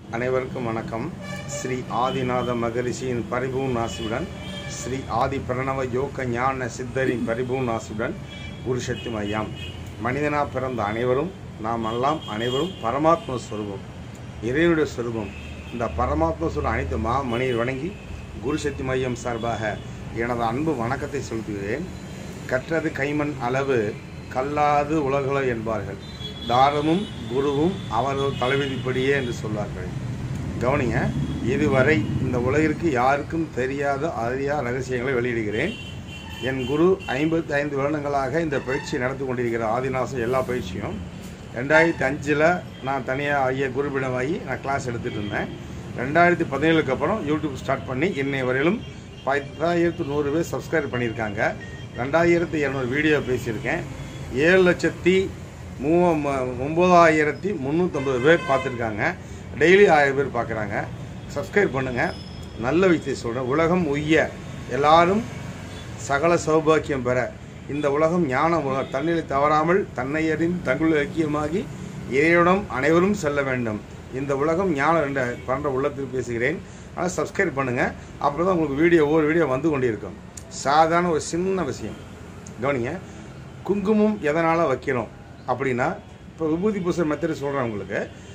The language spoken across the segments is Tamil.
அனைவருக்கும் வணக்கம் ஸ்ரீ ஆதிநாத மகரிஷியின் பரிபூர்ண ஆசியுடன் ஸ்ரீ ஆதி பிரணவ யோக ஞான சித்தரின் பரிபூர்ண ஆசியுடன் குருசக்தி மையம் மனிதனாக பிறந்த அனைவரும் நாம் எல்லாம் அனைவரும் பரமாத்ம ஸ்வரூபம் இறைவனுடைய ஸ்வரூபம் இந்த பரமாத்ம ஸ்வரூபம் அனைத்து மா மணியை வணங்கி குருசக்தி மையம் சார்பாக எனது அன்பு வணக்கத்தை செலுத்துகிறேன் கற்றது கைமண் அளவு கல்லாது உலகள என்பார்கள் தாரமும் குருவும் அவர்கள் தலைவிதிப்படியே என்று சொல்வார்கள் கவனிங்க இதுவரை இந்த உலகிற்கு யாருக்கும் தெரியாத அறியா ரகசியங்களை வெளியிடுகிறேன் என் குரு ஐம்பத்தி ஐந்து வருடங்களாக இந்த பயிற்சி நடத்தி கொண்டிருக்கிற ஆதிநாசம் எல்லா பயிற்சியும் ரெண்டாயிரத்தி அஞ்சில் நான் தனியாக ஐயா குருபிடமாகி நான் கிளாஸ் எடுத்துகிட்டு இருந்தேன் ரெண்டாயிரத்தி பதினேழுக்கு அப்புறம் யூடியூப் ஸ்டார்ட் பண்ணி இன்னை வரையிலும் பத்தாயிரத்து நூறு பேர் சப்ஸ்கிரைப் பண்ணியிருக்காங்க ரெண்டாயிரத்தி இரநூறு வீடியோ பேசியிருக்கேன் ஏழு லட்சத்தி மூ ஒம்பதாயிரத்தி முந்நூற்றம்பது பேர் பார்த்துருக்காங்க டெய்லி ஆயிரம் பேர் பார்க்குறாங்க சப்ஸ்கிரைப் பண்ணுங்கள் நல்ல விஷயத்தை சொல்கிறேன் உலகம் உய்ய எல்லாரும் சகல சௌபாக்கியம் பெற இந்த உலகம் ஞான உலகம் தன்னிலை தவறாமல் தன்னை அறிந்து தங்குள் ஐக்கியமாகி இறையிடம் அனைவரும் செல்ல வேண்டும் இந்த உலகம் ஞானம் என்ற பண்ற உள்ளத்தில் பேசுகிறேன் ஆனால் சப்ஸ்கிரைப் பண்ணுங்கள் அப்புறம் தான் உங்களுக்கு வீடியோ ஒவ்வொரு வீடியோ வந்து கொண்டிருக்கும் சாதாரண ஒரு சின்ன விஷயம் கவனிங்க குங்குமம் எதனால் வைக்கிறோம் அப்படின்னா இப்போ விபூதி பூசை மெத்தட் சொல்கிறேன் உங்களுக்கு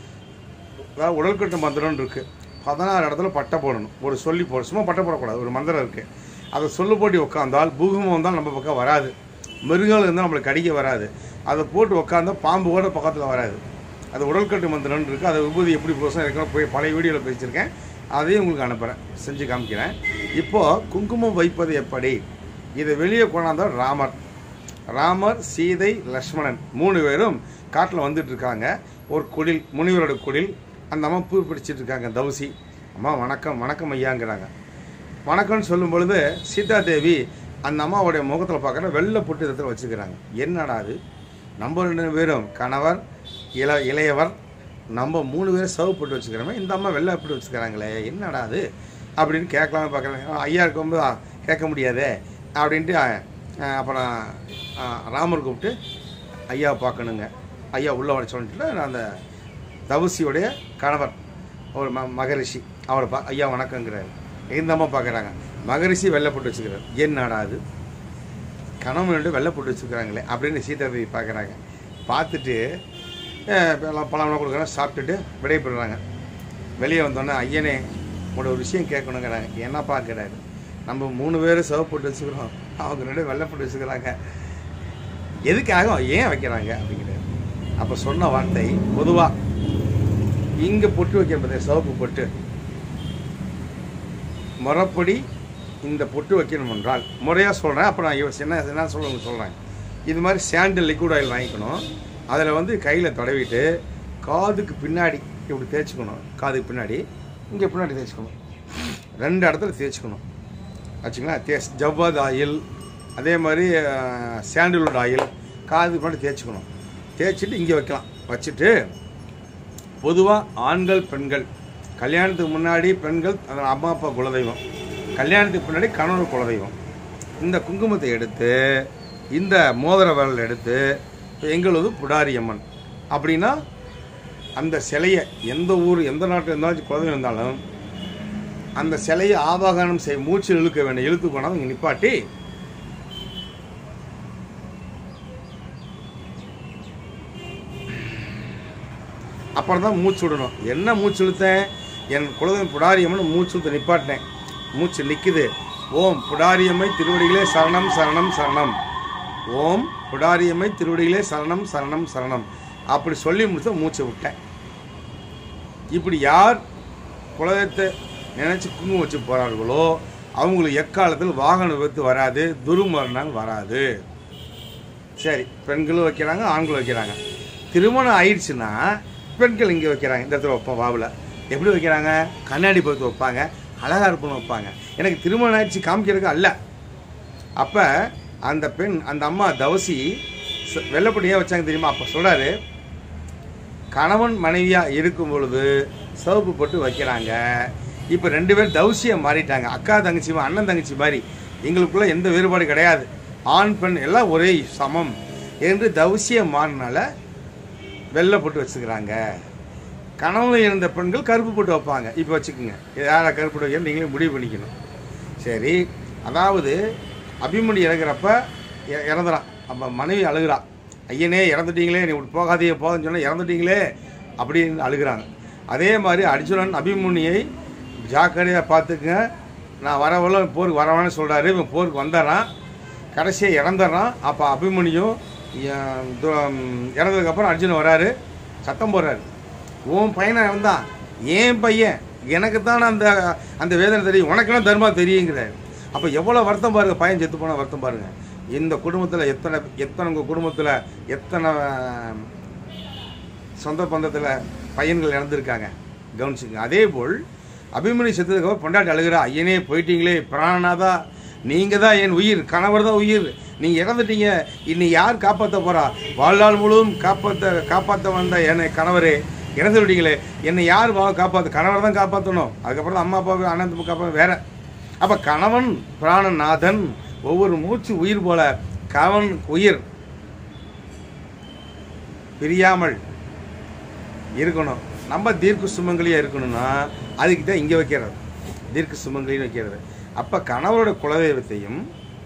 அதாவது உடல்கட்டு மந்திரம்னு இருக்குது பதினாறு இடத்துல பட்டை போடணும் ஒரு சொல்லி போட சும்மா பட்டை போடக்கூடாது ஒரு மந்திரம் இருக்குது அதை சொல்லு போட்டு உட்காந்தால் பூகம்பம் வந்தால் நம்ம பக்கம் வராது மிருகங்கள் இருந்தால் நம்மளுக்கு கடிக்க வராது அதை போட்டு உட்காந்தா பாம்பு கூட பக்கத்தில் வராது அது உடல்கட்டு மந்திரம்னு இருக்குது அதை விபூதி எப்படி பூசம் ஏற்கனவே போய் பழைய வீடியோவில் பேசியிருக்கேன் அதையும் உங்களுக்கு அனுப்புகிறேன் செஞ்சு காமிக்கிறேன் இப்போது குங்குமம் வைப்பது எப்படி இதை வெளியே கொண்டாந்தால் ராமர் ராமர் சீதை லக்ஷ்மணன் மூணு பேரும் காட்டில் வந்துட்டு இருக்காங்க ஒரு குடில் முனிவரோட குடில் அந்த அம்மா பூ பிடிச்சிட்டு இருக்காங்க தவசி அம்மா வணக்கம் வணக்கம் ஐயாங்கிறாங்க வணக்கம்னு சொல்லும் பொழுது சீதா தேவி அந்த அம்மாவுடைய முகத்தில் பார்க்குற வெள்ளை பொட்டு இடத்துல வச்சுக்கிறாங்க என்னடா அது நம்ம ரெண்டு பேரும் கணவர் இள இளையவர் நம்ம மூணு பேரும் சர்வ் போட்டு வச்சுக்கிறோமே இந்த அம்மா வெள்ளை போட்டு வச்சுக்கிறாங்களே என்னடா அது அப்படின்னு கேட்கலாமே பார்க்குறாங்க ஐயா இருக்கும்போது "ஆ, கேட்க முடியாதே அப்படின்ட்டு அஹ், அப்புறம் அஹ், ராமர் கூப்பிட்டு ஐயா பார்க்கணுங்க ஐயா உள்ளே வர சொல்லிட்டு நான் அந்த தவசியுடைய கணவர் ஒரு ம மகரிஷி அவரை பா ஐயா வணக்கங்கிறாரு இந்த அம்மா பார்க்குறாங்க மகரிஷி வெள்ளை போட்டு வச்சுக்கிறார் என்னடா அது கணவன் ரெண்டு வெள்ளை போட்டு வச்சுக்கிறாங்களே அப்படின்னு சீதாதேவி பார்க்குறாங்க பார்த்துட்டு அஹ், இப்ப எல்லாம் பழம்லாம் கொடுக்குறாங்க சாப்பிட்டுட்டு விடைபெறுறாங்க வெளியே வந்தோடனே ஐயனே உங்களோட ஒரு விஷயம் கேட்கணுங்கிறாங்க என்ன பார்க்குறாரு நம்ம மூணு பேரும் சிவப்பு போட்டு வச்சுக்கிறோம் அவங்க ரெண்டு வெள்ளை போட்டு வச்சுக்கிறாங்க எதுக்காக ஏன் வைக்கிறாங்க அப்படிங்கிறாரு அப்போ சொன்ன வார்த்தை பொதுவாக இங்கே பொட்டு வைக்கிற பார்த்தீங்க சிவப்பு பொட்டு முறைப்படி இந்த பொட்டு வைக்கணும் என்றால் முறையாக சொல்கிறேன் அப்புறம் நான் யோசி- என்ன என்ன சொல்ல சொல்கிறேன் இது மாதிரி சாண்டில் லிக்விட் ஆயில் வாங்கிக்கணும் அதில் வந்து கையில் தடவிட்டு காதுக்கு பின்னாடி இப்படி தேய்ச்சிக்கணும் காதுக்கு பின்னாடி இங்கே பின்னாடி தேய்ச்சிக்கணும் ரெண்டு இடத்துல தேய்ச்சிக்கணும் வச்சுங்களா தே ஜவ்வாது ஆயில் அதே மாதிரி சாண்டில்வுட் ஆயில் காதுக்கு பின்னாடி தேய்ச்சிக்கணும் தேய்ச்சிட்டு இங்கே வைக்கலாம் வச்சுட்டு பொதுவாக ஆண்கள் பெண்கள் கல்யாணத்துக்கு முன்னாடி பெண்கள் அதன் அம்மா அப்பா குலதெய்வம் கல்யாணத்துக்கு பின்னாடி கணவர் குலதெய்வம் இந்த குங்குமத்தை எடுத்து இந்த மோதிர விரல் எடுத்து இப்போ எங்களது புடாரி அம்மன் அப்படின்னா அந்த சிலையை எந்த ஊர் எந்த நாட்டில் இருந்தாலும் குலதெய்வம் இருந்தாலும் அந்த சிலையை ஆவாகனம் செய் மூச்சு இழுக்க வேண்டிய இழுத்து கொண்டாந்து இங்கே நிப்பாட்டி அப்புறம் தான் மூச்சு விடணும் என்ன மூச்சு இழுத்தேன் என் குலதெய்வம் புடாரியம்மன் மூச்சு இழுத்து நிப்பாட்டினேன் மூச்சு நிற்குது ஓம் புடாரியம்மை திருவடிகளே சரணம் சரணம் சரணம் ஓம் புடாரியம்மை திருவடிகளே சரணம் சரணம் சரணம் அப்படி சொல்லி முடிச்சா மூச்சை விட்டேன் இப்படி யார் குலதெய்வத்தை நினச்சி குங்குமம் வச்சு போகிறார்களோ அவங்களுக்கு எக்காலத்தில் வாகன விபத்து வராது துருமரணம் வராது சரி பெண்களும் வைக்கிறாங்க ஆண்களும் வைக்கிறாங்க திருமணம் ஆயிடுச்சுன்னா பெண்கள் இங்கே வைக்கிறாங்க இந்த இடத்துல வைப்போம் வாவில் எப்படி வைக்கிறாங்க கண்ணாடி பார்த்து வைப்பாங்க அழகா இருப்பணும் வைப்பாங்க எனக்கு திருமணம் ஆயிடுச்சு காமிக்கிறதுக்கு அல்ல அப்போ அந்த பெண் அந்த அம்மா தவசி ச- வெள்ளைப்பட்டி ஏன் வச்சாங்க தெரியுமா அப்போ சொல்கிறாரு கணவன் மனைவியாக இருக்கும் பொழுது சிவப்பு போட்டு வைக்கிறாங்க இப்போ ரெண்டு பேரும் தவசியை மாறிட்டாங்க அக்கா தங்கச்சி மா- அண்ணன் தங்கச்சி மாதிரி எங்களுக்குள்ள எந்த வேறுபாடு கிடையாது ஆண் பெண் எல்லாம் ஒரே சமம் என்று தவசியை மாறினால வெள்ளை போட்டு வச்சுக்கிறாங்க கணவன் இருந்த பெண்கள் கருப்பு போட்டு வைப்பாங்க இப்போ வச்சுக்கோங்க யாரை கருப்பு போட்டு வைக்கணும் நீங்களே முடிவு பண்ணிக்கணும் சரி அதாவது அபிமன்யு இறங்குறப்ப இ- இறந்துறான் அப்போ மனைவி அழுகிறா ஐயனே இறந்துட்டீங்களே நீ விட்டு போகாதீங்க போதுன்னு சொன்னால் இறந்துட்டீங்களே அப்படின்னு அழுகிறாங்க அதே மாதிரி அர்ஜுனன் அபிமன்யை ஜாக்கிரதையாக பார்த்துக்குங்க நான் வரவள்ள போருக்கு வரவான்னு சொல்கிறாரு இவன் போருக்கு வந்துடுறான் கடைசியாக இறந்துடுறான் அப்போ அபிமன்யும் எ- து- இறந்ததுக்கப்புறம் அர்ஜுனன் வராரு சத்தம் போடுறாரு உன் பையனை இறந்தான் ஏன் பையன் எனக்கு தான் அந்த அந்த வேதனை தெரியும் உனக்கெல்லாம் தர்மா தெரியுங்கிறாரு அப்போ எவ்வளோ வருத்தம் பாருங்க பையன் செத்து போன வருத்தம் பாருங்க இந்த குடும்பத்தில் எத்தனை எத்தனை உங்கள் குடும்பத்தில் எத்தனை சொந்த பந்தத்தில் பையன்கள் இறந்துருக்காங்க கவனிச்சுங்க அதே போல் அபிமன்யு செத்ததுக்கப்புறம் பொண்டாட்டி அழுகிறா ஐயனே போயிட்டீங்களே பிராணநாதா நீங்கள் தான் என் உயிர் கணவர் தான் உயிர் நீங்கள் இறந்துட்டீங்க இன்னி யார் காப்பாற்ற போறா வாழ்நாள் முழுவதும் காப்பாற்ற காப்பாற்ற வந்த என்னை கணவரே இறந்து விட்டீங்களே என்னை யார் வா காப்பாற்ற கணவர் தான் காப்பாற்றணும் அதுக்கப்புறம் தான் அம்மா அப்பாவை அண்ணன் காப்பாற்ற வேற அப்போ கணவன் பிராணநாதன் ஒவ்வொரு மூச்சு உயிர் போல கணவன் உயிர் பிரியாமல் இருக்கணும் நம்ம தீர்க்க சுமங்கலியாக இருக்கணும்னா அதுக்கு தான் இங்கே வைக்கிறது தீர்க்க சுமங்கலின்னு வைக்கிறது அப்போ கணவரோட குலதெய்வத்தையும்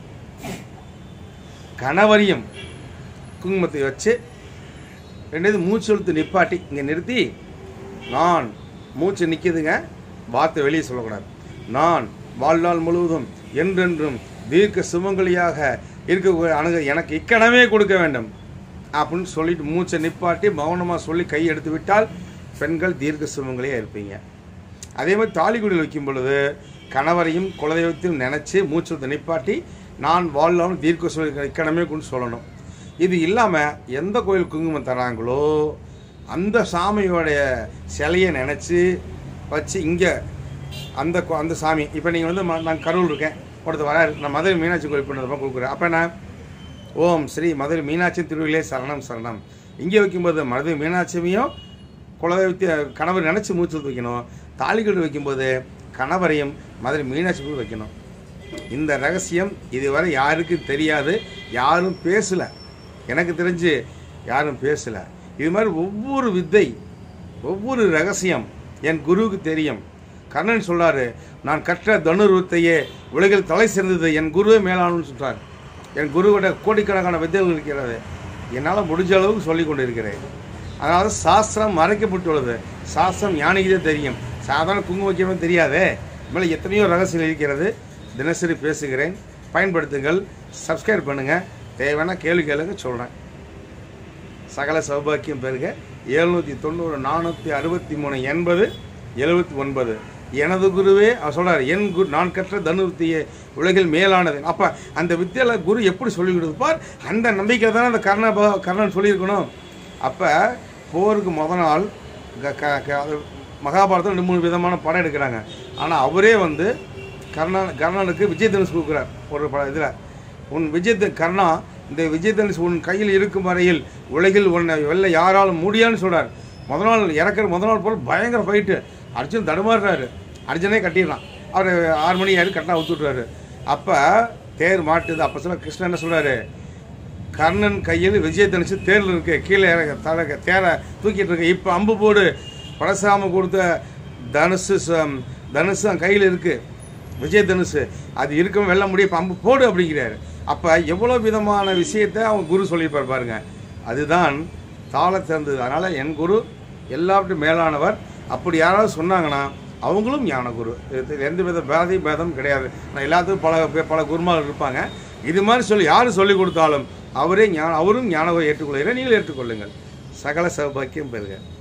கணவரையும் குங்குமத்தை வச்சு ரெண்டாவது மூச்சு இழுத்து நிப்பாட்டி இங்கே நிறுத்தி நான் மூச்சு நிற்கிதுங்க வார்த்தை வெளியே சொல்லக்கூடாது நான் வாழ்நாள் முழுவதும் என்றென்றும் தீர்க்க சுமங்கலியாக இருக்க அணுக எனக்கு இக்கணமே கொடுக்க வேண்டும் அப்படின்னு சொல்லிட்டு மூச்சை நிப்பாட்டி மௌனமாக சொல்லி கை எடுத்து விட்டால் பெண்கள் தீர்க்க சுமங்கலியாக இருப்பீங்க அதே மாதிரி தாலிக்குடியில் வைக்கும் பொழுது கணவரையும் குலதெய்வத்தையும் நினச்சி மூச்சு இழுத்து நிப்பாட்டி நான் வாழ்நாள் தீர்க்க சொல்லி இக்கணமே கொண்டு சொல்லணும் இது இல்லாமல் எந்த கோயில் குங்குமம் தராங்களோ அந்த சாமியோடைய சிலையை நினச்சி வச்சு இங்கே அந்த கோ- அந்த சாமி இப்போ நீங்கள் வந்து ம- நான் கரூர் இருக்கேன் ஒருத்தர் வராரு நான் மதுரை மீனாட்சி கோயில் பண்ணுறப்ப கொடுக்குறேன் அப்போ நான் ஓம் ஸ்ரீ மதுரை மீனாட்சி திருவிழே சரணம் சரணம் இங்கே வைக்கும்போது மதுரை மீனாட்சியையும் குலதெய்வத்தை கணவர் நினச்சி மூச்சு இழுத்து வைக்கணும் தாலிக்கட்டு வைக்கும்போது கணவரையும் மதுரை மீனாட்சி கூட வைக்கணும் இந்த ரகசியம் இதுவரை யாருக்கும் தெரியாது யாரும் பேசலை எனக்கு தெரிஞ்சு யாரும் பேசலை இது மாதிரி ஒவ்வொரு வித்தை ஒவ்வொரு ரகசியம் என் குருவுக்கு தெரியும் கர்ணன் சொல்றாரு நான் கற்ற தனுர்வத்தையே உலகில் தலை சிறந்தது என் குருவே மேலானு சொல்றார் என் குருவோட கோடிக்கணக்கான வித்தைகள் இருக்கிறது என்னால் முடிஞ்ச அளவுக்கு சொல்லிக் கொண்டு இருக்கிறேன் அதனால சாஸ்திரம் மறைக்கப்பட்டுள்ளது சாஸ்திரம் ஞானிக்குதே தெரியும் சாதாரண குங்குமம் வைக்கணும் தெரியாதே மேலே எத்தனையோ ரகசியம் இருக்கிறது தினசரி பேசுகிறேன் பயன்படுத்துங்கள் சப்ஸ்கிரைப் பண்ணுங்கள் தேவையான கேள்வி கேளுங்க சொல்கிறேன் சகல சௌபாக்கியம் பெருக எழுநூற்றி தொண்ணூறு நானூற்றி அறுபத்தி மூணு எண்பது எழுபத்தி ஒன்பது எனது குருவே அவர் சொல்றாரு என் குரு நான் கற்ற தனுர்த்தியே உலகில் மேலானது அப்போ அந்த வித்தியால குரு எப்படி சொல்லி கொடுப்பார் அந்த நம்பிக்கை தானே அந்த கர்ண பக- கர்ணன் சொல்லியிருக்கணும் அப்போ போருக்கு முத நாள் க- க- க- அது மகாபாரதம் ரெண்டு மூணு விதமான படம் எடுக்கிறாங்க ஆனால் அவரே வந்து கர்ணன் கர்ணனுக்கு விஜய் தனுஷ் கொடுக்குறார் ஒரு பட இதில் உன் விஜய் கர்ணா இந்த விஜய் தனுஷ் உன் கையில் இருக்கும் வரையில் உலகில் உன்னை வெல்ல யாராலும் முடியான்னு சொல்றார் முத நாள் இறக்குற முத நாள் போல் பயங்கர ஃபைட்டு அர்ஜுன் தடுமாறுறாரு அர்ஜுனே கட்டிடலாம் அவர் ஆறு மணி ஆயிரம் கட்டினா விட்டுட்றாரு அப்போ தேர் மாட்டுது அப்போ சொல்ல கிருஷ்ணன் என்ன சொல்றாரு கர்ணன் கையில் விஜயதனுஷு தேரில் இருக்கு கீழே இறங்க தலை தேரை தூக்கிட்டு இருக்கு இப்போ அம்பு போடு பரசாம கொடுத்த தனுசு ச- தனுசு அவன் கையில் இருக்கு விஜய தனுசு அது இருக்கும் வெல்ல முடியும் இப்போ அம்பு போடு அப்படிங்கிறாரு அப்போ எவ்வளோ விதமான விஷயத்தை அவன் குரு சொல்லியிருப்பார் பாருங்க அதுதான் தாள திறந்தது அதனால் என் குரு எல்லாவற்றும் மேலானவர் அப்படி யாராவது சொன்னாங்கன்னா அவங்களும் ஞான குரு இது எந்த வித பேதி பேதம் கிடையாது நான் எல்லாத்துக்கும் பல பே- பல குருமார்கள் இருப்பாங்க இது மாதிரி சொல்லி யார் சொல்லி கொடுத்தாலும் அவரே ஞான அவரும் ஞானவை ஏற்றுக்கொள்கிறேன் நீங்கள் ஏற்றுக்கொள்ளுங்கள் சகல சௌபாக்கியம் பெறுக